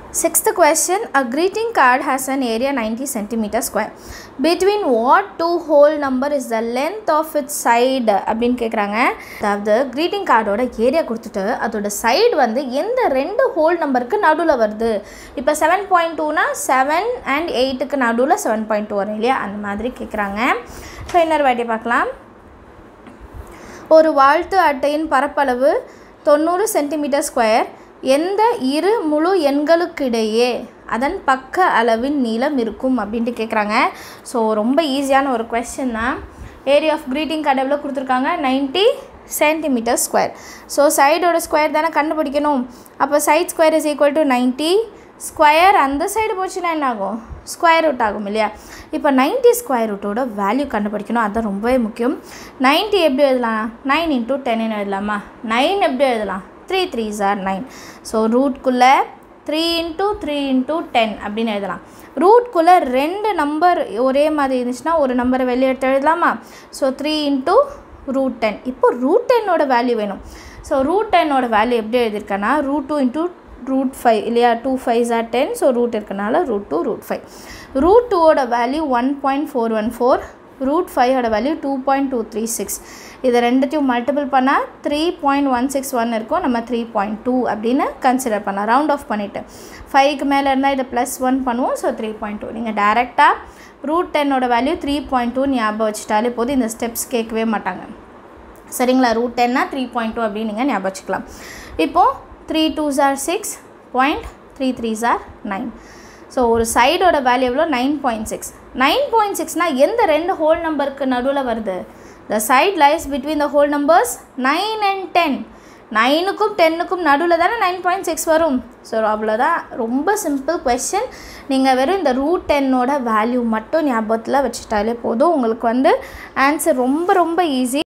Sixth question A greeting card has an area 90 centimeter square. Between what two whole number is the length of its side அப்படின்னு கேட்குறாங்க அதாவது greeting கார்டோட area கொடுத்துட்டு அதோட side வந்து எந்த ரெண்டு ஹோல் நம்பருக்கு நடுவில் வருது இப்போ செவன் பாயிண்ட் டூனா செவன் அண்ட் எயிட்டுக்கு நடுவில் செவன் பாயிண்ட் டூ வரும் இல்லையா அந்த மாதிரி கேட்குறாங்க ஸோ இன்னொரு வாட்டி பார்க்கலாம் ஒரு வாழ்த்து அட்டையின் பரப்பளவு தொண்ணூறு சென்டிமீட்டர் ஸ்கொயர் எந்த இரு முழு எண்களுக்கிடையே அதன் பக்க அளவின் நீளம் இருக்கும் அப்படின்ட்டு கேட்குறாங்க ஸோ ரொம்ப ஈஸியான ஒரு கொஸ்டின் தான் ஏரியா ஆஃப் க்ரீட்டிங் கார்டு எவ்வளோ கொடுத்துருக்காங்க நைன்ட்டி சென்டிமீட்டர் ஸ்கொயர் ஸோ சைடோட ஸ்கொயர் தானே கண்டுபிடிக்கணும் அப்போ side square is equal to ninety square அந்த சைடு போச்சுன்னா என்ன ஆகும் ஸ்கொயர் ரூட் ஆகும் இல்லையா இப்போ நைன்ட்டி ஸ்கொயர் ரூட்டோட வேல்யூ கண்டுபிடிக்கணும் அதுதான் ரொம்பவே முக்கியம் நைன்ட்டி எப்படி எழுதலாம் நைன் இன்ட்டு டென்னு எழுதலாமா நைன் எப்படி எழுதலாம் த்ரீ த்ரீ ஜார் நைன் ஸோ ரூட்குள்ளே three into three into ten அப்படின்னு எழுதலாம் ரூட்குள்ளே ரெண்டு நம்பர் ஒரே மாதிரி இருந்துச்சுன்னா ஒரு நம்பரை வெளியே எடுத்து எழுதலாமா so three into root ten இப்போ ரூட் டென்னோட வேல்யூ வேணும் ஸோ ரூட் டென்னோட வேல்யூ எப்படி எழுதியிருக்கேன்னா root two into root five இல்லையா டூ ஃபைவ் ஜார் டென் ஸோ ரூட் இருக்கனால root two root five root டூவோட value one point four one four root ஃபைவோட value two point two three six இதை ரெண்டுத்தையும் மல்டிபிள் பண்ணால் three point one six one இருக்கும் நம்ம த்ரீ பாயிண்ட் டூ அப்படின்னு கன்சிடர் பண்ணலாம் ரவுண்ட் ஆஃப் பண்ணிவிட்டு ஃபைவ்க்கு மேலே இருந்தால் இதை ப்ளஸ் ஒன் பண்ணுவோம் ஸோ த்ரீ பாயிண்ட் டூ நீங்கள் டேரெக்டாக ரூட் டென்னோட வேல்யூ த்ரீ பாயிண்ட் டூ ஞாபகம் வச்சுட்டாலே போதும் இந்த ஸ்டெப்ஸ் கேட்கவே மாட்டாங்க சரிங்களா ரூட் டென்னா த்ரீ பாயிண்ட் டூ அப்படின்னு நீங்கள் ஞாபகம் வச்சுக்கலாம் இப்போது த்ரீ டூ ஜார் சிக்ஸ் பாயிண்ட் த்ரீ த்ரீ ஜார் நைன் ஸோ ஒரு சைடோட வேல்யூ எவ்வளோ nine point six nine point சிக்ஸ்னால் எந்த ரெண்டு ஹோல் நம்பருக்கு நடுவில் வருது the side lies between the whole numbers nine and ten நைனுக்கும் டென்னுக்கும் நடுவில் தானே நைன் பாயிண்ட் சிக்ஸ் வரும் ஸோ அவ்வளோதான் ரொம்ப சிம்பிள் கொஷின் நீங்கள் வெறும் இந்த ரூட் டென்னோட வேல்யூ மட்டும் ஞாபகத்தில் வச்சுட்டாலே போதும் உங்களுக்கு வந்து ஆன்சர் ரொம்ப ரொம்ப ஈஸி